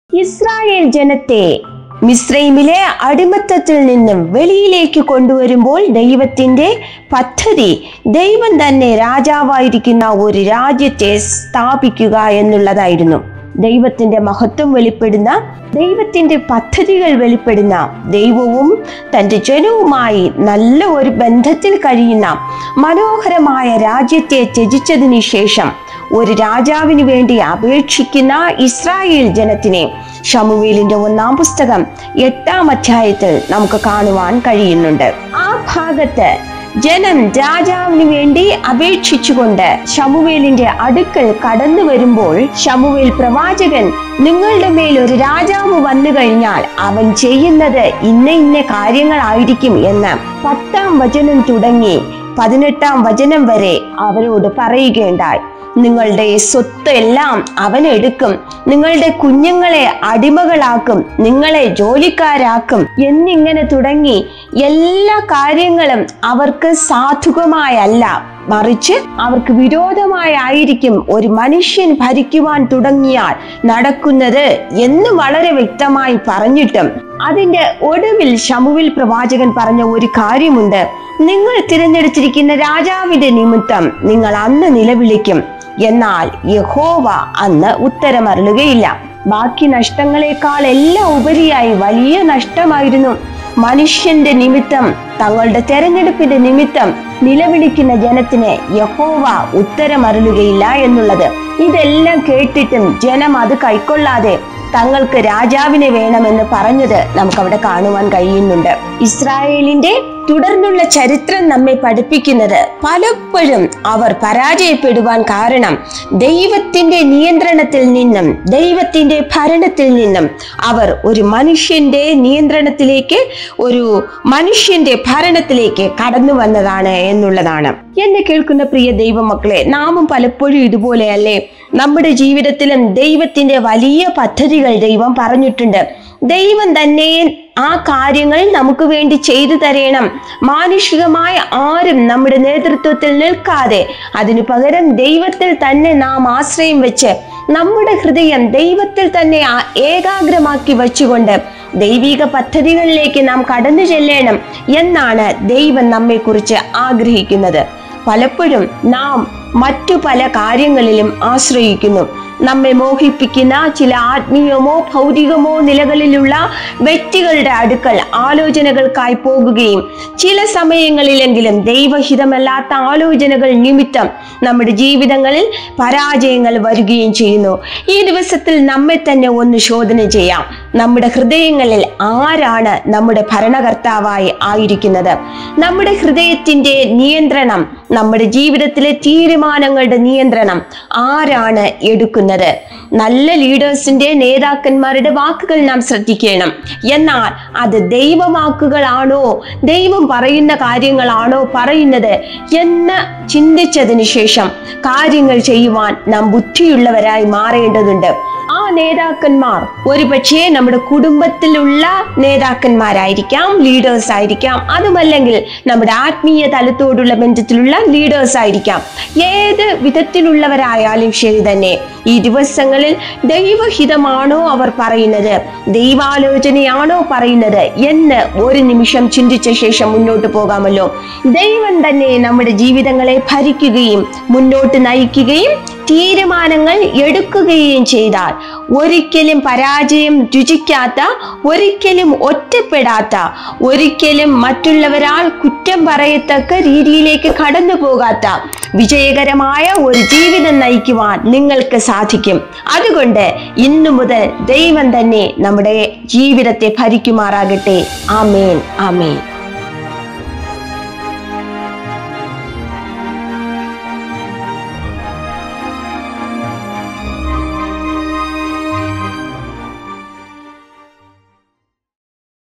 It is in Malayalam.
ഇസ്രായേൽ ജനത്തെ മിസ്രൈമിലെ അടിമത്തത്തിൽ നിന്നും വെളിയിലേക്ക് കൊണ്ടുവരുമ്പോൾ ദൈവത്തിന്റെ പദ്ധതി ദൈവം തന്നെ രാജാവായിരിക്കുന്ന ഒരു രാജ്യത്തെ സ്ഥാപിക്കുക എന്നുള്ളതായിരുന്നു ദൈവത്തിന്റെ മഹത്വം വെളിപ്പെടുന്ന ദൈവത്തിന്റെ പദ്ധതികൾ വെളിപ്പെടുന്ന ദൈവവും തന്റെ ജനവുമായി നല്ല ഒരു ബന്ധത്തിൽ കഴിയുന്ന മനോഹരമായ രാജ്യത്തെ ത്യജിച്ചതിന് ശേഷം ഒരു രാജാവിന് വേണ്ടി അപേക്ഷിക്കുന്ന ഇസ്രായേൽ ജനത്തിനെ ഷമുവേലിന്റെ ഒന്നാം പുസ്തകം എട്ടാം അധ്യായത്തിൽ നമുക്ക് കാണുവാൻ കഴിയുന്നുണ്ട് ആ ഭാഗത്ത് ജനം രാജാവിന് വേണ്ടി അപേക്ഷിച്ചുകൊണ്ട് ഷമുവേലിന്റെ അടുക്കൽ കടന്നു വരുമ്പോൾ ഷമുവേൽ പ്രവാചകൻ നിങ്ങളുടെ മേൽ ഒരു രാജാവ് വന്നു കഴിഞ്ഞാൽ അവൻ ചെയ്യുന്നത് ഇന്ന ഇന്ന കാര്യങ്ങളായിരിക്കും എന്ന് പത്താം വചനം തുടങ്ങി പതിനെട്ടാം വചനം വരെ അവരോട് പറയുകയുണ്ടായി നിങ്ങളുടെ സ്വത്ത് എല്ലാം അവൻ എടുക്കും നിങ്ങളുടെ കുഞ്ഞുങ്ങളെ അടിമകളാക്കും നിങ്ങളെ ജോലിക്കാരാക്കും എന്നിങ്ങനെ തുടങ്ങി എല്ലാ കാര്യങ്ങളും അവർക്ക് സാധുകമായല്ല മറിച്ച് അവർക്ക് വിരോധമായായിരിക്കും ഒരു മനുഷ്യൻ ഭരിക്കുവാൻ തുടങ്ങിയാൽ നടക്കുന്നത് എന്ന് വളരെ വ്യക്തമായി പറഞ്ഞിട്ടും അതിന്റെ ഒടുവിൽ ഷമുവിൽ പ്രവാചകൻ പറഞ്ഞ ഒരു കാര്യമുണ്ട് നിങ്ങൾ തിരഞ്ഞെടുത്തിരിക്കുന്ന രാജാവിന്റെ നിമിത്തം നിങ്ങൾ അന്ന് നിലവിളിക്കും എന്നാൽ യഹോവ അന്ന് ഉത്തരമരുളുകയില്ല ബാക്കി നഷ്ടങ്ങളെക്കാൾ എല്ലാം ഉപരിയായി വലിയ നഷ്ടമായിരുന്നു മനുഷ്യന്റെ നിമിത്തം തങ്ങളുടെ തെരഞ്ഞെടുപ്പിന്റെ നിമിത്തം നിലവിളിക്കുന്ന ജനത്തിന് യഹോവ ഉത്തരമരുളുകയില്ല എന്നുള്ളത് ഇതെല്ലാം കേട്ടിട്ടും ജനം അത് കൈക്കൊള്ളാതെ തങ്ങൾക്ക് രാജാവിനെ വേണമെന്ന് പറഞ്ഞത് നമുക്കവിടെ കാണുവാൻ കഴിയുന്നുണ്ട് ഇസ്രായേലിന്റെ തുടർന്നുള്ള ചരിത്രം നമ്മെ പഠിപ്പിക്കുന്നത് പലപ്പോഴും അവർ പരാജയപ്പെടുവാൻ കാരണം ദൈവത്തിന്റെ നിയന്ത്രണത്തിൽ നിന്നും ദൈവത്തിന്റെ ഭരണത്തിൽ നിന്നും അവർ ഒരു മനുഷ്യന്റെ നിയന്ത്രണത്തിലേക്ക് ഒരു മനുഷ്യന്റെ ഭരണത്തിലേക്ക് കടന്നു വന്നതാണ് എന്നുള്ളതാണ് എന്നെ കേൾക്കുന്ന പ്രിയ ദൈവമക്കളെ നാമും പലപ്പോഴും ഇതുപോലെയല്ലേ നമ്മുടെ ജീവിതത്തിലും ദൈവത്തിന്റെ വലിയ പദ്ധതികൾ ദൈവം പറഞ്ഞിട്ടുണ്ട് ദൈവം തന്നെ ആ കാര്യങ്ങൾ നമുക്ക് വേണ്ടി ചെയ്തു തരേണം മാനുഷികമായ ആരും നമ്മുടെ നേതൃത്വത്തിൽ നിൽക്കാതെ അതിനു പകരം ദൈവത്തിൽ തന്നെ നാം ആശ്രയം വെച്ച് നമ്മുടെ ഹൃദയം ദൈവത്തിൽ തന്നെ ആ- ഏകാഗ്രമാക്കി വച്ചുകൊണ്ട് ദൈവിക പദ്ധതികളിലേക്ക് നാം കടന്നു ചെല്ലണം എന്നാണ് ദൈവം നമ്മെക്കുറിച്ച് ആഗ്രഹിക്കുന്നത് പലപ്പോഴും നാം മറ്റു പല കാര്യങ്ങളിലും ആശ്രയിക്കുന്നു നമ്മെ മോഹിപ്പിക്കുന്ന ചില ആത്മീയമോ ഭൗതികമോ നിലകളിലുള്ള വ്യക്തികളുടെ അടുക്കൽ ആലോചനകൾക്കായി പോകുകയും ചില സമയങ്ങളിലെങ്കിലും ദൈവഹിതമല്ലാത്ത ആലോചനകൾ നിമിത്തം നമ്മുടെ ജീവിതങ്ങളിൽ പരാജയങ്ങൾ വരികയും ചെയ്യുന്നു ഈ ദിവസത്തിൽ നമ്മെ തന്നെ ഒന്ന് ശോധന ചെയ്യാം നമ്മുടെ ഹൃദയങ്ങളിൽ ആരാണ് നമ്മുടെ ഭരണകർത്താവായി ആയിരിക്കുന്നത് നമ്മുടെ ഹൃദയത്തിന്റെ നിയന്ത്രണം നമ്മുടെ ജീവിതത്തിലെ തീരുമാനങ്ങളുടെ നിയന്ത്രണം ആരാണ് എടുക്കുന്നത് നല്ല ലീഡേഴ്സിന്റെ നേതാക്കന്മാരുടെ വാക്കുകൾ നാം ശ്രദ്ധിക്കണം എന്നാൽ അത് ദൈവവാക്കുകളാണോ ദൈവം പറയുന്ന കാര്യങ്ങളാണോ പറയുന്നത് എന്ന് ചിന്തിച്ചതിന് ശേഷം കാര്യങ്ങൾ ചെയ്യുവാൻ നാം ബുദ്ധിയുള്ളവരായി മാറേണ്ടതുണ്ട് ആ നേതാക്കന്മാർ ഒരുപക്ഷെ നമ്മുടെ കുടുംബത്തിലുള്ള നേതാക്കന്മാരായിരിക്കാം ലീഡേഴ്സ് ആയിരിക്കാം അതുമല്ലെങ്കിൽ നമ്മുടെ ആത്മീയ തലത്തോടുള്ള ബന്ധത്തിലുള്ള ലീഡേഴ്സ് ആയിരിക്കാം ഏത് വിധത്തിലുള്ളവരായാലും ശരി തന്നെ ഈ ദിവസങ്ങളിൽ ദൈവഹിതമാണോ അവർ പറയുന്നത് ദൈവാലോചനയാണോ പറയുന്നത് എന്ന് ഒരു നിമിഷം ചിന്തിച്ച ശേഷം മുന്നോട്ട് പോകാമല്ലോ ദൈവം തന്നെ നമ്മുടെ ജീവിതങ്ങളെ ഭരിക്കുകയും മുന്നോട്ട് നയിക്കുകയും തീരുമാനങ്ങൾ എടുക്കുകയും ചെയ്താൽ ഒരിക്കലും പരാജയം രുചിക്കാത്ത ഒരിക്കലും ഒറ്റപ്പെടാത്ത ഒരിക്കലും മറ്റുള്ളവരാൽ കുറ്റം പറയത്തക്ക രീതിയിലേക്ക് കടന്നു പോകാത്ത വിജയകരമായ ഒരു ജീവിതം നയിക്കുവാൻ നിങ്ങൾക്ക് സാധിക്കും അതുകൊണ്ട് ഇന്നു മുതൽ ദൈവം തന്നെ നമ്മുടെ ജീവിതത്തെ ഭരിക്കുമാറാകട്ടെ ആമേൻ ആമേൻ